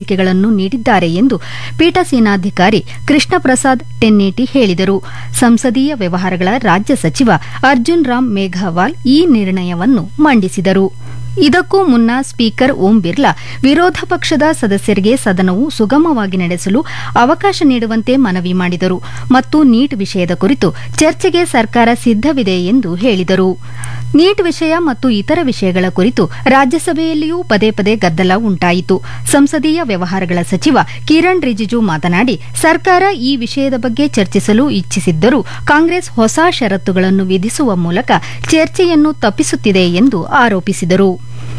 ಹೇಳಿಕೆಗಳನ್ನು ನೀಡಿದ್ದಾರೆ ಎಂದು ಪೀಠಸೇನಾಧಿಕಾರಿ ಕೃಷ್ಣ ಪ್ರಸಾದ್ ಟೆನ್ನೇಟಿ ಹೇಳಿದರು ಸಂಸದೀಯ ವ್ಯವಹಾರಗಳ ರಾಜ್ಯ ಸಚಿವ ಅರ್ಜುನ್ ರಾಮ್ ಮೇಘವಾಲ್ ಈ ನಿರ್ಣಯವನ್ನು ಮಂಡಿಸಿದರು ಇದಕ್ಕೂ ಮುನ್ನ ಸ್ಪೀಕರ್ ಓಂ ಬಿರ್ಲಾ ವಿರೋಧ ಪಕ್ಷದ ಸದಸ್ಯರಿಗೆ ಸದನವು ಸುಗಮವಾಗಿ ನಡೆಸಲು ಅವಕಾಶ ನೀಡುವಂತೆ ಮನವಿ ಮಾಡಿದರು ಮತ್ತು ನೀಟ್ ವಿಷಯದ ಕುರಿತು ಚರ್ಚೆಗೆ ಸರ್ಕಾರ ಸಿದ್ದವಿದೆ ಎಂದು ಹೇಳಿದರು ನೀಟ್ ವಿಷಯ ಮತ್ತು ಇತರ ವಿಷಯಗಳ ಕುರಿತು ರಾಜ್ಯಸಭೆಯಲ್ಲಿಯೂ ಪದೇ ಪದೇ ಗದ್ದಲ ಉಂಟಾಯಿತು ಸಂಸದೀಯ ವ್ಯವಹಾರಗಳ ಸಚಿವ ಕಿರಣ್ ರಿಜಿಜು ಮಾತನಾಡಿ ಸರ್ಕಾರ ಈ ವಿಷಯದ ಬಗ್ಗೆ ಚರ್ಚಿಸಲು ಇಚ್ಛಿಸಿದ್ದರೂ ಕಾಂಗ್ರೆಸ್ ಹೊಸ ಷರತ್ತುಗಳನ್ನು ವಿಧಿಸುವ ಮೂಲಕ ಚರ್ಚೆಯನ್ನು ತಪ್ಪಿಸುತ್ತಿದೆ ಎಂದು ಆರೋಪಿಸಿದರು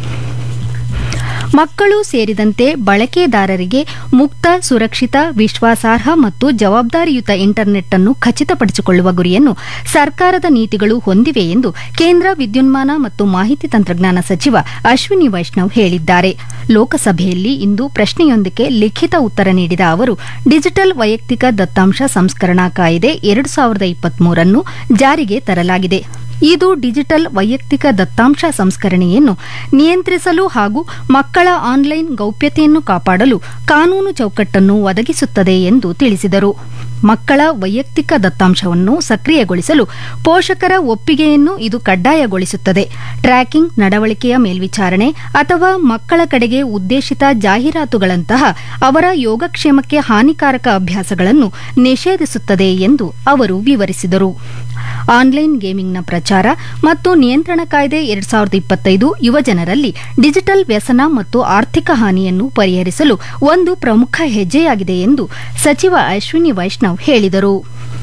ಮಕ್ಕಳು ಸೇರಿದಂತೆ ಬಳಕೆದಾರರಿಗೆ ಮುಕ್ತ ಸುರಕ್ಷಿತ ವಿಶ್ವಾಸಾರ್ಹ ಮತ್ತು ಜವಾಬ್ದಾರಿಯುತ ಇಂಟರ್ನೆಟ್ ಅನ್ನು ಖಚಿತಪಡಿಸಿಕೊಳ್ಳುವ ಗುರಿಯನ್ನು ಸರ್ಕಾರದ ನೀತಿಗಳು ಹೊಂದಿವೆ ಎಂದು ಕೇಂದ್ರ ವಿದ್ಯುನ್ಮಾನ ಮತ್ತು ಮಾಹಿತಿ ತಂತ್ರಜ್ಞಾನ ಸಚಿವ ಅಶ್ವಿನಿ ವೈಷ್ಣವ್ ಹೇಳಿದ್ದಾರೆ ಲೋಕಸಭೆಯಲ್ಲಿ ಇಂದು ಪ್ರಶ್ನೆಯೊಂದಕ್ಕೆ ಲಿಖಿತ ಉತ್ತರ ನೀಡಿದ ಅವರು ಡಿಜಿಟಲ್ ವೈಯಕ್ತಿಕ ದತ್ತಾಂಶ ಸಂಸ್ಕರಣಾ ಕಾಯ್ದೆ ಎರಡು ಸಾವಿರದ ಇಪ್ಪತ್ಮೂರನ್ನು ಜಾರಿಗೆ ತರಲಾಗಿದೆ ಇದು ಡಿಜಿಟಲ್ ವೈಯಕ್ತಿಕ ದತ್ತಾಂಶ ಸಂಸ್ಕರಣೆಯನ್ನು ನಿಯಂತ್ರಿಸಲು ಹಾಗೂ ಮಕ್ಕಳ ಆನ್ಲೈನ್ ಗೌಪ್ಯತೆಯನ್ನು ಕಾಪಾಡಲು ಕಾನೂನು ಚೌಕಟ್ಟನ್ನು ಒದಗಿಸುತ್ತದೆ ಎಂದು ತಿಳಿಸಿದರು ಮಕ್ಕಳ ವೈಯಕ್ತಿಕ ದತ್ತಾಂಶವನ್ನು ಸಕ್ರಿಯಗೊಳಿಸಲು ಪೋಷಕರ ಒಪ್ಪಿಗೆಯನ್ನು ಇದು ಕಡ್ಡಾಯಗೊಳಿಸುತ್ತದೆ ಟ್ರ್ಯಾಕಿಂಗ್ ನಡವಳಿಕೆಯ ಮೇಲ್ವಿಚಾರಣೆ ಅಥವಾ ಮಕ್ಕಳ ಕಡೆಗೆ ಉದ್ದೇಶಿತ ಜಾಹೀರಾತುಗಳಂತಹ ಅವರ ಯೋಗಕ್ಷೇಮಕ್ಕೆ ಹಾನಿಕಾರಕ ಅಭ್ಯಾಸಗಳನ್ನು ನಿಷೇಧಿಸುತ್ತದೆ ಎಂದು ಅವರು ವಿವರಿಸಿದರು ಆನ್ಲೈನ್ ಗೇಮಿಂಗ್ನ ಪ್ರಚಾರ ಮತ್ತು ನಿಯಂತ್ರಣ ಕಾಯ್ದೆ ಎರಡ್ ಸಾವಿರದ ಇಪ್ಪತ್ತೈದು ಯುವಜನರಲ್ಲಿ ಡಿಜಿಟಲ್ ವ್ಯಸನ ಮತ್ತು ಆರ್ಥಿಕ ಹಾನಿಯನ್ನು ಪರಿಹರಿಸಲು ಒಂದು ಪ್ರಮುಖ ಹೆಜ್ಜೆಯಾಗಿದೆ ಎಂದು ಸಚಿವ ಅಶ್ವಿನಿ ವೈಷ್ಣವ್ ಹೇಳಿದರು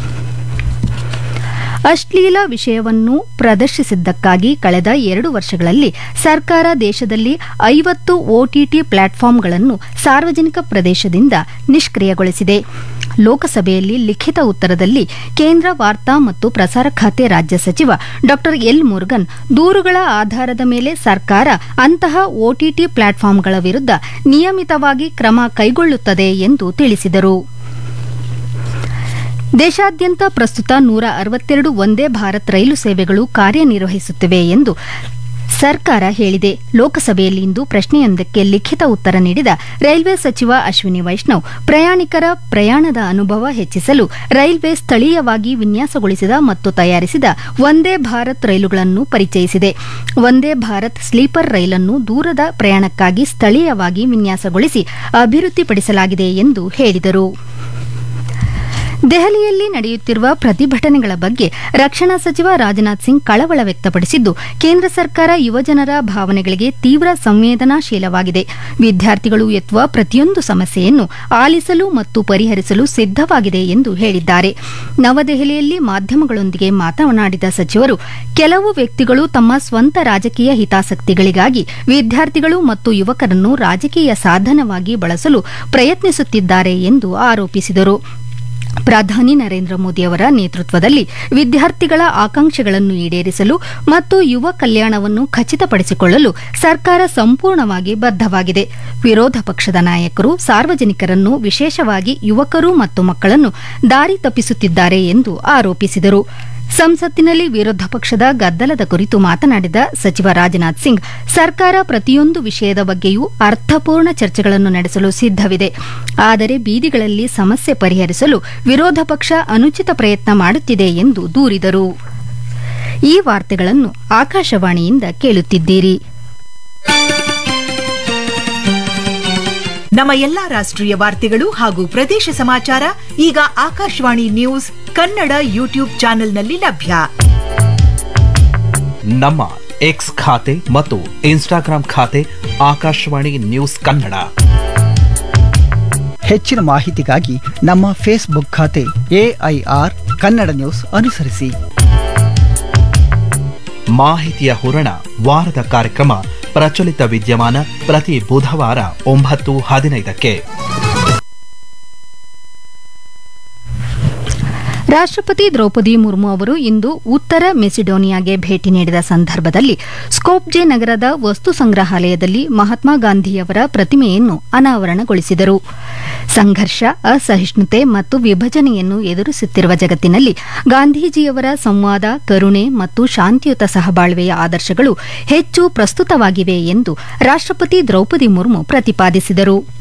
ಅಶ್ಲೀಲ ವಿಷಯವನ್ನು ಪ್ರದರ್ಶಿಸಿದ್ದಕ್ಕಾಗಿ ಕಳೆದ ಎರಡು ವರ್ಷಗಳಲ್ಲಿ ಸರ್ಕಾರ ದೇಶದಲ್ಲಿ ಐವತ್ತು ಒಟಿಟಿ ಪ್ಲಾಟ್ಫಾರ್ಮ್ಗಳನ್ನು ಸಾರ್ವಜನಿಕ ಪ್ರದೇಶದಿಂದ ನಿಷ್ಕ್ರಿಯಗೊಳಿಸಿದೆ ಲೋಕಸಭೆಯಲ್ಲಿ ಲಿಖಿತ ಉತ್ತರದಲ್ಲಿ ಕೇಂದ್ರ ವಾರ್ತಾ ಮತ್ತು ಪ್ರಸಾರ ಖಾತೆ ರಾಜ್ಯ ಸಚಿವ ಡಾ ಎಲ್ ಮುರುಗನ್ ದೂರುಗಳ ಆಧಾರದ ಮೇಲೆ ಸರ್ಕಾರ ಅಂತಹ ಒಟಿಟಿ ಪ್ಲಾಟ್ಫಾರ್ಮ್ಗಳ ವಿರುದ್ಧ ನಿಯಮಿತವಾಗಿ ಕ್ರಮ ಕೈಗೊಳ್ಳುತ್ತದೆ ಎಂದು ತಿಳಿಸಿದರು ದೇಶಾದ್ಯಂತ ಪ್ರಸ್ತುತ ನೂರ ಅರವತ್ತೆರಡು ಒಂದೇ ಭಾರತ್ ರೈಲು ಸೇವೆಗಳು ಕಾರ್ಯನಿರ್ವಹಿಸುತ್ತಿವೆ ಎಂದು ಸರ್ಕಾರ ಹೇಳಿದೆ ಲೋಕಸಭೆಯಲ್ಲಿ ಇಂದು ಪ್ರಶ್ನೆಯೊಂದಕ್ಕೆ ಲಿಖಿತ ಉತ್ತರ ನೀಡಿದ ರೈಲ್ವೆ ಸಚಿವ ಅಶ್ವಿನಿ ವೈಷ್ಣವ್ ಪ್ರಯಾಣಿಕರ ಪ್ರಯಾಣದ ಅನುಭವ ಹೆಚ್ಚಿಸಲು ರೈಲ್ವೆ ಸ್ಥಳೀಯವಾಗಿ ವಿನ್ಯಾಸಗೊಳಿಸಿದ ಮತ್ತು ತಯಾರಿಸಿದ ವಂದೇ ಭಾರತ್ ರೈಲುಗಳನ್ನು ಪರಿಚಯಿಸಿದೆ ವಂದೇ ಭಾರತ್ ಸ್ಲೀಪರ್ ರೈಲನ್ನು ದೂರದ ಪ್ರಯಾಣಕ್ಕಾಗಿ ಸ್ಥಳೀಯವಾಗಿ ವಿನ್ಯಾಸಗೊಳಿಸಿ ಅಭಿವೃದ್ಧಿಪಡಿಸಲಾಗಿದೆ ಎಂದು ಹೇಳಿದರು ದೆಹಲಿಯಲ್ಲಿ ನಡೆಯುತ್ತಿರುವ ಪ್ರತಿಭಟನೆಗಳ ಬಗ್ಗೆ ರಕ್ಷಣಾ ಸಚಿವ ರಾಜನಾಥ್ ಸಿಂಗ್ ಕಳವಳ ವ್ಯಕ್ತಪಡಿಸಿದ್ದು ಕೇಂದ್ರ ಸರ್ಕಾರ ಯುವಜನರ ಭಾವನೆಗಳಿಗೆ ತೀವ್ರ ಸಂವೇದನಾಶೀಲವಾಗಿದೆ ವಿದ್ಯಾರ್ಥಿಗಳು ಎತ್ತುವ ಪ್ರತಿಯೊಂದು ಸಮಸ್ಯೆಯನ್ನು ಆಲಿಸಲು ಮತ್ತು ಪರಿಹರಿಸಲು ಸಿದ್ದವಾಗಿದೆ ಎಂದು ಹೇಳಿದ್ದಾರೆ ನವದೆಹಲಿಯಲ್ಲಿ ಮಾಧ್ಯಮಗಳೊಂದಿಗೆ ಮಾತನಾಡಿದ ಸಚಿವರು ಕೆಲವು ವ್ಯಕ್ತಿಗಳು ತಮ್ಮ ಸ್ವಂತ ರಾಜಕೀಯ ಹಿತಾಸಕ್ತಿಗಳಿಗಾಗಿ ವಿದ್ಯಾರ್ಥಿಗಳು ಮತ್ತು ಯುವಕರನ್ನು ರಾಜಕೀಯ ಸಾಧನವಾಗಿ ಬಳಸಲು ಪ್ರಯತ್ನಿಸುತ್ತಿದ್ದಾರೆ ಎಂದು ಆರೋಪಿಸಿದರು ಪ್ರಧಾನಿ ನರೇಂದ್ರ ಮೋದಿಯವರ ನೇತೃತ್ವದಲ್ಲಿ ವಿದ್ಯಾರ್ಥಿಗಳ ಆಕಾಂಕ್ಷೆಗಳನ್ನು ಈಡೇರಿಸಲು ಮತ್ತು ಯುವ ಕಲ್ಯಾಣವನ್ನು ಖಚಿತಪಡಿಸಿಕೊಳ್ಳಲು ಸರ್ಕಾರ ಸಂಪೂರ್ಣವಾಗಿ ಬದ್ದವಾಗಿದೆ ವಿರೋಧ ಪಕ್ಷದ ನಾಯಕರು ಸಾರ್ವಜನಿಕರನ್ನು ವಿಶೇಷವಾಗಿ ಯುವಕರು ಮತ್ತು ಮಕ್ಕಳನ್ನು ದಾರಿ ತಪ್ಪಿಸುತ್ತಿದ್ದಾರೆ ಎಂದು ಆರೋಪಿಸಿದರು ಸಂಸತ್ತಿನಲ್ಲಿ ವಿರೋಧ ಪಕ್ಷದ ಗದ್ದಲದ ಕುರಿತು ಮಾತನಾಡಿದ ಸಚಿವ ರಾಜನಾಥ್ ಸಿಂಗ್ ಸರ್ಕಾರ ಪ್ರತಿಯೊಂದು ವಿಷಯದ ಬಗ್ಗೆಯೂ ಅರ್ಥಪೂರ್ಣ ಚರ್ಚೆಗಳನ್ನು ನಡೆಸಲು ಸಿದ್ದವಿದೆ ಆದರೆ ಬೀದಿಗಳಲ್ಲಿ ಸಮಸ್ಯೆ ಪರಿಹರಿಸಲು ವಿರೋಧ ಪಕ್ಷ ಅನುಚಿತ ಪ್ರಯತ್ನ ಮಾಡುತ್ತಿದೆ ಎಂದು ದೂರಿದರು ಈ ವಾರ್ತೆಗಳನ್ನು ಆಕಾಶವಾಣಿಯಿಂದ ಕೇಳುತ್ತಿದ್ದೀರಿ ನಮ್ಮ ಎಲ್ಲಾ ರಾಷ್ಟ್ರೀಯ ವಾರ್ತೆಗಳು ಹಾಗೂ ಪ್ರದೇಶ ಸಮಾಚಾರ ಈಗ ಆಕಾಶವಾಣಿ ನ್ಯೂಸ್ ಕನ್ನಡ ಯೂಟ್ಯೂಬ್ ಚಾನೆಲ್ನಲ್ಲಿ ಲಭ್ಯ ನಮ್ಮ ಎಕ್ಸ್ ಖಾತೆ ಮತ್ತು ಇನ್ಸ್ಟಾಗ್ರಾಂ ಖಾತೆ ಆಕಾಶವಾಣಿ ನ್ಯೂಸ್ ಕನ್ನಡ ಹೆಚ್ಚಿನ ಮಾಹಿತಿಗಾಗಿ ನಮ್ಮ ಫೇಸ್ಬುಕ್ ಖಾತೆ ಎಐಆರ್ ಕನ್ನಡ ನ್ಯೂಸ್ ಅನುಸರಿಸಿ ಮಾಹಿತಿಯ ಹೂರಣ ವಾರದ ಕಾರ್ಯಕ್ರಮ ಪ್ರಚಲಿತ ವಿದ್ಯಮಾನ ಪ್ರತಿ ಬುಧವಾರ ಒಂಬತ್ತು ಹದಿನೈದಕ್ಕೆ ರಾಷ್ಟ್ರಪತಿ ದ್ರೌಪದಿ ಮುರ್ಮು ಅವರು ಇಂದು ಉತ್ತರ ಮೆಸಿಡೋನಿಯಾಗೆ ಭೇಟಿ ನೀಡಿದ ಸಂದರ್ಭದಲ್ಲಿ ಸ್ಕೋಪ್ಜೆ ನಗರದ ವಸ್ತು ಸಂಗ್ರಹಾಲಯದಲ್ಲಿ ಮಹಾತ್ಮ ಗಾಂಧಿಯವರ ಪ್ರತಿಮೆಯನ್ನು ಅನಾವರಣಗೊಳಿಸಿದರು ಸಂಘರ್ಷ ಅಸಹಿಷ್ಣುತೆ ಮತ್ತು ವಿಭಜನೆಯನ್ನು ಎದುರಿಸುತ್ತಿರುವ ಜಗತ್ತಿನಲ್ಲಿ ಗಾಂಧೀಜಿಯವರ ಸಂವಾದ ಕರುಣೆ ಮತ್ತು ಶಾಂತಿಯುತ ಸಹಬಾಳ್ವೆಯ ಆದರ್ಶಗಳು ಹೆಚ್ಚು ಪ್ರಸ್ತುತವಾಗಿವೆ ಎಂದು ರಾಷ್ಟ್ರಪತಿ ದ್ರೌಪದಿ ಮುರ್ಮು ಪ್ರತಿಪಾದಿಸಿದರು